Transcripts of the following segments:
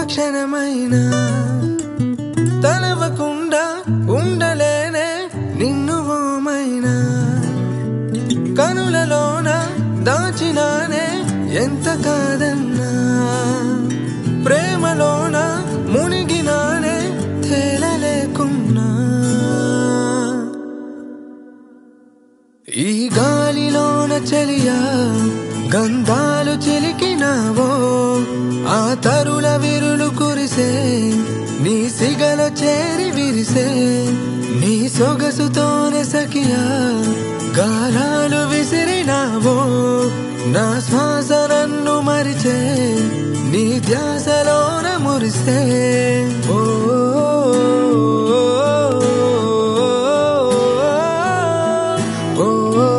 క్షణమైనా తలవకుండా ఉండలేనే నిన్ను ఓమైనా కనులలోన దాచినానే ఎంత కాదన్నా ప్రేమలోన మునిగినానే తేలలేకున్నా ఈ గాలిలోన చలియా గంధాలు చిలికినావో ఆ తరుల విరులు కురిసే నీ సిగల చేరి విరిసే నీ సొగసుతోనే సఖియా గాలాలు విసిరినావో నా శ్వాస నన్ను మరిచే నీ ధ్యాసలోన మురిసే ఓ ఓ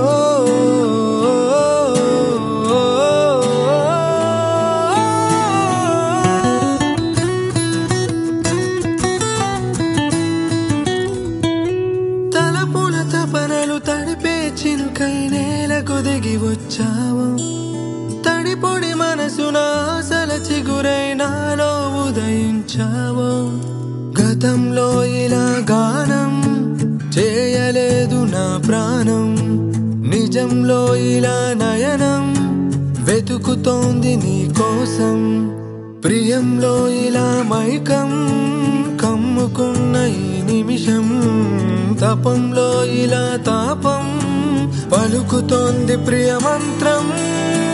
తలపుల తపనలు తడిపే చినుకై నేలకు దిగి వచ్చావు తడిపొడి మనసున ఆశల చిగురై నాలో ఉదయించావు గతంలో ఇలా గానం చేయలేదు నా ప్రాణం నిజంలో ఇలా నయనం వెతుకుతోంది నీ కోసం ప్రియంలో ఇలా మైకం కమ్ముకున్న ఈ నిమిషం తపంలో ఇలా తాపం పలుకుతోంది ప్రియ మంత్రం